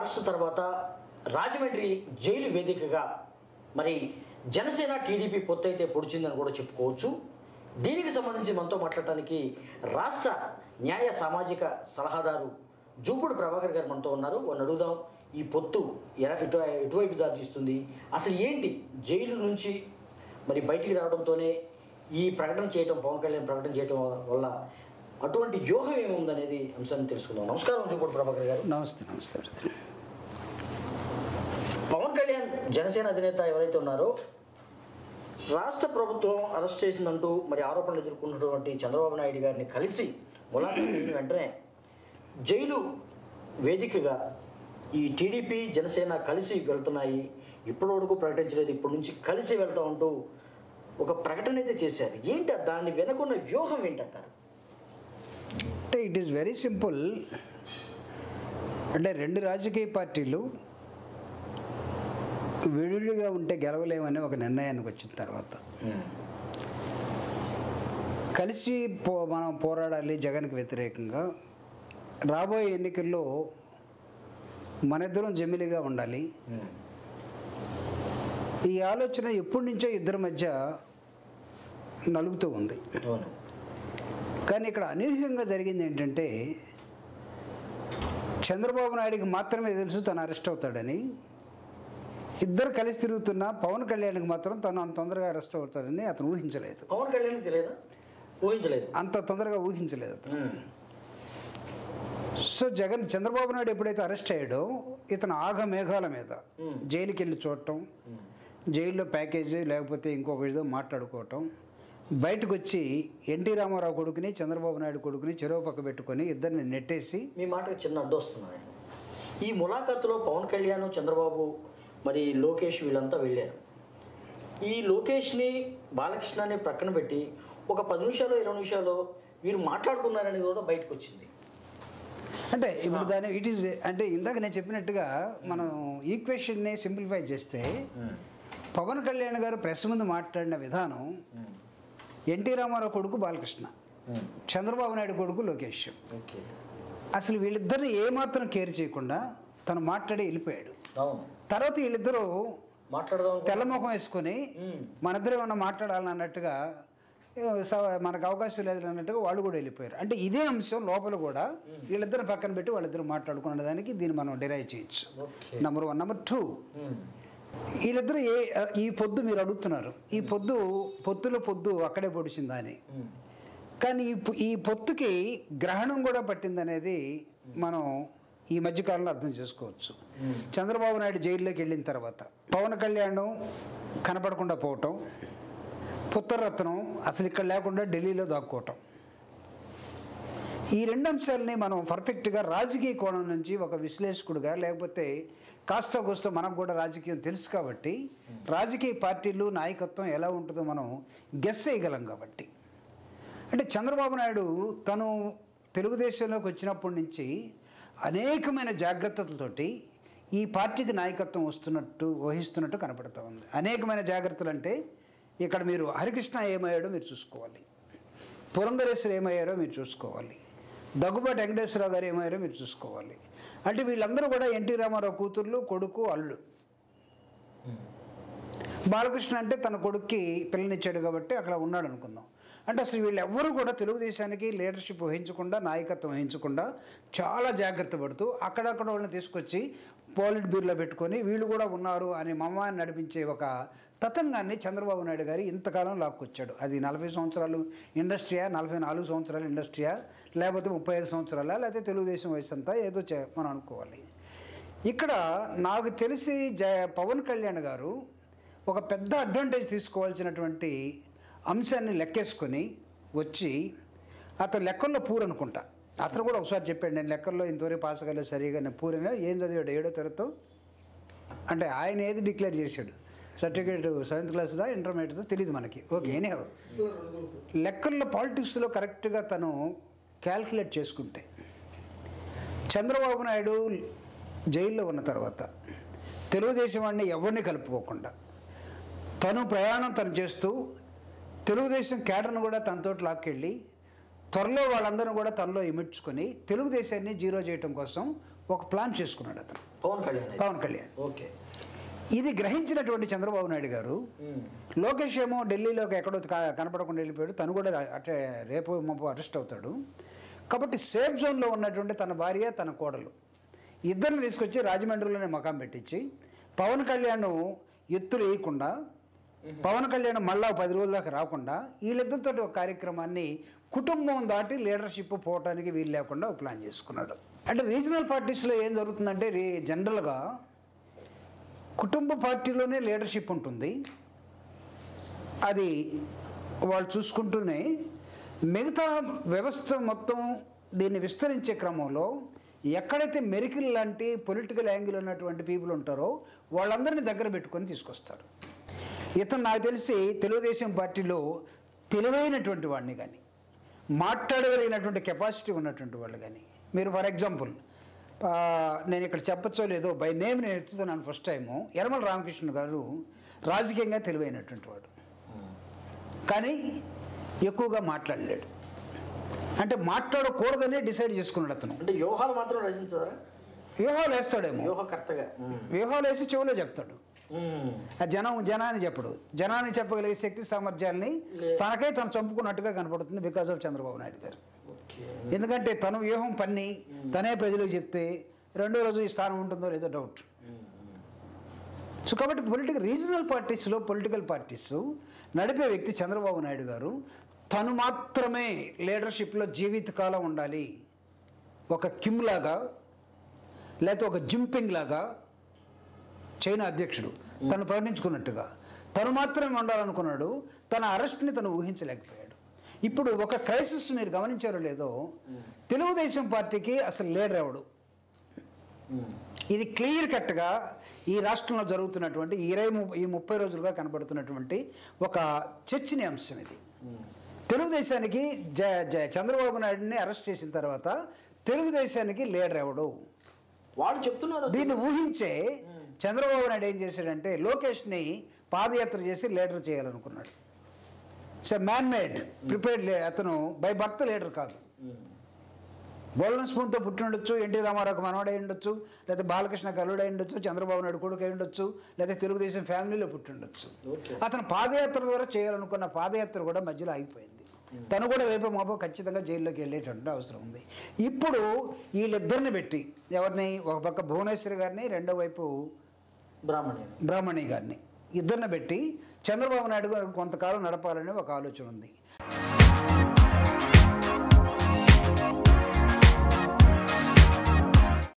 Arrest తర్వాత Rajahmundry jail వేదికగా మరి జనసేన టీడీపీ పొత్తు అయితే పొడిచిందని కూడా చెప్పుకోవచ్చు దీనికి సంబంధించి మనతో మాట్లాడటానికి రాష్ట్ర న్యాయ సామాజిక సలహాదారు జూపుడు ప్రభాకర్ గారు మనతో ఉన్నారు వాళ్ళని అడుగుదాం ఈ పొత్తు ఎర- ఎటు ఎటువైపు దారి తీస్తుంది అసలు ఏంటి జైలు నుంచి మరి బయటికి రావడంతోనే ఈ ప్రకటన చేయటం పవన్ కళ్యాణ్ ప్రకటన చేయటం వల్ల అటువంటి వ్యూహం ఏముందనేది అంశాన్ని తెలుసుకుందాం నమస్కారం జూపుడు ప్రభాకర్ గారు నమస్తే నమస్తే పవన్ కళ్యాణ్ జనసేన అధినేత ఎవరైతే ఉన్నారో రాష్ట్ర ప్రభుత్వం అరెస్ట్ చేసిందంటూ మరి ఆరోపణలు ఎదుర్కొన్నటువంటి చంద్రబాబు నాయుడు గారిని కలిసి ములాఖాతు అయిన వెంటనే జైలు వేదికగా ఈ టీడీపీ జనసేన కలిసి వెళ్తున్నాయి ఇప్పటి వరకు ప్రకటించలేదు ఇప్పటి నుంచి కలిసి వెళ్తా ఉంటూ ఒక ప్రకటన అయితే చేశారు ఏంటి దాన్ని వెనుకున్న వ్యూహం ఏంటంటారు అంటే ఇట్ ఈస్ వెరీ సింపుల్ అంటే రెండు రాజకీయ పార్టీలు విడివిడిగా ఉంటే గెలవలేమని ఒక నిర్ణయానికి వచ్చిన తర్వాత కలిసి పో మనం పోరాడాలి జగన్కి వ్యతిరేకంగా రాబోయే ఎన్నికల్లో మనిద్దరం జమిలిగా ఉండాలి ఈ ఆలోచన ఎప్పటి నుంచో ఇద్దరి మధ్య నలుగుతూ ఉంది అవును కానీ ఇక్కడ అనూహ్యంగా జరిగింది ఏంటంటే చంద్రబాబు నాయుడికి మాత్రమే తెలుసు తను అరెస్ట్ అవుతాడని ఇద్దరు కలిసి తిరుగుతున్న పవన్ కళ్యాణ్కి మాత్రం తను అంత తొందరగా అరెస్ట్ అవుతాడని అతను ఊహించలేదు పవన్ కళ్యాణ్ తెలియదా ఊహించలేదు అంత తొందరగా ఊహించలేదు అతను సో జగన్ చంద్రబాబు నాయుడు ఎప్పుడైతే అరెస్ట్ అయ్యాడో ఇతను ఆగ మేఘాల మీద Hmm. జైలుకి వెళ్ళి చూడటం జైల్లో ప్యాకేజీ లేకపోతే ఇంకొక ఏదో మాట్లాడుకోవటం బయటకు వచ్చి ఎన్టీ రామారావు కొడుకుని చంద్రబాబు నాయుడు కొడుకుని చెరువు పక్క పెట్టుకొని ఇద్దరిని నెట్టేసి మీ మాటకు చిన్న అడ్డు వస్తున్నాను నేను ఈ ములాఖాతులో పవన్ కళ్యాణ్ చంద్రబాబు మరి లోకేష్ వీళ్ళంతా వెళ్ళారు ఈ లోకేష్ని బాలకృష్ణని ప్రక్కన పెట్టి ఒక పది నిమిషాలు ఇరవై నిమిషాలు వీరు మాట్లాడుకున్నారనేది కూడా బయటకు వచ్చింది అంటే ఇప్పుడు దాని ఇట్ ఈస్ అంటే ఇందాక నేను చెప్పినట్టుగా మనం ఈక్వేషన్ని సింప్లిఫై చేస్తే పవన్ కళ్యాణ్ గారు ప్రెస్ ముందు మాట్లాడిన విధానం ఎన్టీ రామారావు కొడుకు బాలకృష్ణ చంద్రబాబు నాయుడు కొడుకు లోకేష్ ఓకే అసలు వీళ్ళిద్దరిని ఏమాత్రం కేర్ చేయకుండా తను మాట్లాడి వెళ్ళిపోయాడు అవును తర్వాత వీళ్ళిద్దరూ మాట్లాడదాం అనుకో- తెల్లముఖం వేసుకొని మ్మ్. మనిద్దరం ఏమన్నా మాట్లాడాలని అన్నట్టుగా ఏ, స- మనకు అవకాశం లేదు అన్నట్టుగా వాళ్ళు కూడా వెళ్ళిపోయారు అంటే ఇదే అంశం లోపల కూడా వీళ్ళిద్దరు పక్కన పెట్టి వాళ్ళిద్దరు మాట్లాడుకున్న దానికి దీన్ని మనం డిరైవ్ చేయొచ్చు okay number one number two um. వీళ్ళిద్దరు ఏ ఈ పొద్దు మీరు అడుగుతున్నారు ఈ పొద్దు పొత్తులో పొద్దు అక్కడే పొడిచిందా అని ఉమ్. కానీ ఈ పొ- ఈ పొత్తుకి గ్రహణం కూడా పట్టిందనేది మనం ఈ మధ్యకాలంలో అర్థం చేసుకోవచ్చు చంద్రబాబు నాయుడు జైల్లోకి వెళ్ళిన తర్వాత పవన్ కళ్యాణ్ కనపడకుండా పోవటం పుత్రరత్నం అసలు ఇక్కడ లేకుండా ఢిల్లీలో దాక్కోవటం ఈ రెండు అంశాలని మనం పర్ఫెక్ట్గా రాజకీయ కోణం నుంచి ఒక విశ్లేషకుడుగా లేకపోతే కాస్త కూస్త మనకు కూడా రాజకీయం తెలుసు కాబట్టి రాజకీయ పార్టీలు నాయకత్వం ఎలా ఉంటుందో మనం గెస్ చేయగలం కాబట్టి అంటే చంద్రబాబు నాయుడు తను తెలుగుదేశంలోకి వచ్చినప్పటి నుంచి అనేకమైన జాగ్రత్తలతోటి ఈ పార్టీకి నాయకత్వం వస్తున్నట్టు వహిస్తున్నట్టు కనపడుతూ ఉంది అనేకమైన జాగ్రత్తలు అంటే ఇక్కడ మీరు హరికృష్ణ ఏమయ్యాడో మీరు చూసుకోవాలి పురంధరేశ్వరు ఏమయ్యారో మీరు చూసుకోవాలి దగ్గుబాటి వెంకటేశ్వరరావు గారు ఏమయ్యారో మీరు చూసుకోవాలి అంటే వీళ్ళందరూ కూడా ఎన్టీ రామారావు కూతుర్లు కొడుకు అల్లుడు బాలకృష్ణ అంటే తన కొడుక్కి పిల్లనిచ్చాడు కాబట్టి అక్కడ ఉన్నాడు అనుకుందాం అంటే అసలు వీళ్ళెవ్వరూ కూడా తెలుగుదేశానికి లీడర్షిప్ వహించకుండా నాయకత్వం వహించకుండా చాలా జాగ్రత్త పడుతూ అక్కడక్కడ వాళ్ళని తీసుకొచ్చి పోలిట్ బ్యూరోలో పెట్టుకొని వీళ్ళు కూడా ఉన్నారు అని మమ్మాన్ని నడిపించే ఒక తతంగాన్ని చంద్రబాబు నాయుడు గారు ఇంతకాలం లాక్కొచ్చాడు అది నలభై సంవత్సరాలు ఇండస్ట్రీయా నలభై నాలుగు సంవత్సరాలు ఇండస్ట్రీయా లేకపోతే ముప్పై ఐదు సంవత్సరాల లేకపోతే తెలుగుదేశం వయసు అంతా ఏదో చే మనం అనుకోవాలి ఇక్కడ నాకు తెలిసి జ పవన్ కళ్యాణ్ గారు ఒక పెద్ద అడ్వాంటేజ్ తీసుకోవాల్సినటువంటి అంశాన్ని లెక్కేసుకొని వచ్చి అతను లెక్కల్లో పూర్ అనుకుంటా అతను కూడా ఒకసారి చెప్పాడు నేను లెక్కల్లో ఇంతవరకు పాస్ అవ్వలేదు సరిగా నేను పూరైనా ఏం చదివాడు ఏడో తరగతి అంటే ఆయన ఏది డిక్లేర్ చేశాడు సర్టిఫికేట్ సెవెంత్ క్లాస్దా ఇంటర్మీడియట్దా తెలియదు మనకి ఓకే ఎనీ లెక్కల్లో పాలిటిక్స్లో కరెక్ట్గా తను క్యాల్కులేట్ చేసుకుంటే చంద్రబాబు నాయుడు జైల్లో ఉన్న తర్వాత తెలుగుదేశం వాడిని ఎవరిని కలుపుకోకుండా తను ప్రయాణం తను చేస్తూ తెలుగుదేశం కేడర్ను కూడా తనతో లాక్కెళ్ళి త్వరలో వాళ్ళందరూ కూడా తనలో ఇమిడ్చుకొని తెలుగుదేశాన్ని జీరో చేయటం కోసం ఒక ప్లాన్ చేసుకున్నాడు అతను పవన్ కళ్యాణ్ అయితే. పవన్ కళ్యాణ్ ఓకే ఇది గ్రహించినటువంటి చంద్రబాబు నాయుడు గారు ఉమ్. లోకేష్ ఏమో ఢిల్లీలోకి ఎక్కడో క- కనపడకుండా వెళ్ళిపోయాడు తను కూడా అటే రేపు మాపు అరెస్ట్ అవుతాడు కాబట్టి సేఫ్ జోన్లో ఉన్నటువంటి తన భార్య తన కోడలు ఇద్దరిని తీసుకొచ్చి రాజమండ్రిలోనే మకాం పెట్టించి పవన్ కళ్యాణ్ ఎత్తులు వేయకుండా పవన్ కళ్యాణ్ మళ్ళా పది రోజుల దాకా రాకుండా వీళ్ళిద్దరితో ఒక కార్యక్రమాన్ని కుటుంబం దాటి లీడర్షిప్ పోవటానికి వీలు లేకుండా ఒక ప్లాన్ చేసుకున్నాడు అంటే రీజనల్ పార్టీస్లో ఏం జరుగుతుందంటే రీ జనరల్గా కుటుంబ పార్టీలోనే లీడర్షిప్ ఉంటుంది అది వాళ్ళు చూసుకుంటూనే మిగతా వ్యవస్థ మొత్తం దీన్ని విస్తరించే క్రమంలో ఎక్కడైతే మెరికల్ లాంటి పొలిటికల్ యాంగిల్ ఉన్నటువంటి పీపుల్ ఉంటారో వాళ్ళందరినీ దగ్గర పెట్టుకొని తీసుకొస్తారు ఇతను నాకు తెలిసి తెలుగుదేశం పార్టీలో తెలివైనటువంటి వాడిని కానీ మాట్లాడగలిగినటువంటి కెపాసిటీ ఉన్నటువంటి వాళ్ళు కానీ మీరు ఫర్ ఎగ్జాంపుల్ నేను ఇక్కడ చెప్పచ్చో లేదో బై నేమ్ నేను ఎత్తుతున్నాను ఫస్ట్ టైము యనమల రామకృష్ణ గారు రాజకీయంగా తెలివైనటువంటి వాడు కానీ ఎక్కువగా మాట్లాడలేడు అంటే మాట్లాడకూడదనే డిసైడ్ చేసుకున్నాడు అతను అంటే వ్యూహాలు మాత్రం రచించదా వ్యూహాలు వేస్తాడేమో వ్యూహకర్తగా ఉమ్. వ్యూహాలు వేసి చెవిలో చెప్తాడు ఉమ్. ఆ జనం జనాన్ని చెప్పడు జనాన్ని చెప్పగలిగే శక్తి సామర్థ్యాల్ని లే- తనకై తను చంపుకున్నట్టుగా కనపడుతుంది బికాజ్ ఆఫ్ చంద్రబాబు నాయుడు గారు ఓకే ఎందుకంటే తను వ్యూహం పన్ని తనే ప్రజలకు చెప్తే రెండో రోజు ఈ స్థానం ఉంటుందో లేదో డౌట్ సో కాబట్టి పొలిటికల్ రీజనల్ పార్టీస్లో పొలిటికల్ పార్టీస్ నడిపే వ్యక్తి చంద్రబాబు నాయుడు గారు తను మాత్రమే లీడర్షిప్లో జీవితకాలం ఉండాలి ఒక కిమ్ లాగా లేకపోతే ఒక జింపింగ్ లాగా చైనా అధ్యక్షుడు తను ప్రకటించుకున్నట్టుగా తను మాత్రమే ఉండాలనుకున్నాడు తన అరెస్ట్ని తను ఊహించలేకపోయాడు ఇప్పుడు ఒక క్రైసిస్ మీరు గమనించారో లేదో తెలుగుదేశం పార్టీకి అసలు లీడర్ ఎవడు ఉమ్. ఇది క్లియర్ కట్గా ఈ రాష్ట్రంలో జరుగుతున్నటువంటి ఈ ఇరవై ము- ఈ ముప్పై రోజులుగా కనబడుతున్నటువంటి ఒక చర్చనీయాంశం ఇది ఉమ్. తెలుగుదేశానికి జ జ చంద్రబాబు నాయుడిని అరెస్ట్ చేసిన తర్వాత తెలుగుదేశానికి లీడర్ ఎవడు వాళ్ళు చెప్తున్నారు దీన్ని ఊహించే చంద్రబాబు నాయుడు ఏం చేశాడంటే లోకేష్ని పాదయాత్ర చేసి లీడర్ చేయాలనుకున్నాడు సో మ్యాన్ మేడ్ ప్రిపేర్డ్ అతను బై బర్త్ లీడర్ కాదు ఉమ్. గోల్డెన్ స్పూన్తో పుట్టి ఉండొచ్చు ఎన్టీ రామారావుకి మనవడై ఉండొచ్చు లేదా బాలకృష్ణ కల్లుడై ఉండొచ్చు చంద్రబాబు నాయుడు కొడుకు అయి ఉండొచ్చు లేదా తెలుగుదేశం ఫ్యామిలీలో పుట్టి ఉండొచ్చు ఓకే అతను పాదయాత్ర ద్వారా చేయాలనుకున్న పాదయాత్ర కూడా మధ్యలో ఆగిపోయింది తను కూడా రేపు మాపో ఖచ్చితంగా జైల్లోకి వెళ్ళేటువంటి అవసరం ఉంది ఇప్పుడు వీళ్ళిద్దరిని పెట్టి ఎవరిని ఒక పక్క భువనేశ్వరి గారిని రెండో వైపు బ్రాహ్మణి బ్రాహ్మణి గారిని ఇద్దరిని పెట్టి చంద్రబాబు నాయుడు గారు కొంతకాలం నడపాలనే ఒక ఆలోచన ఉంది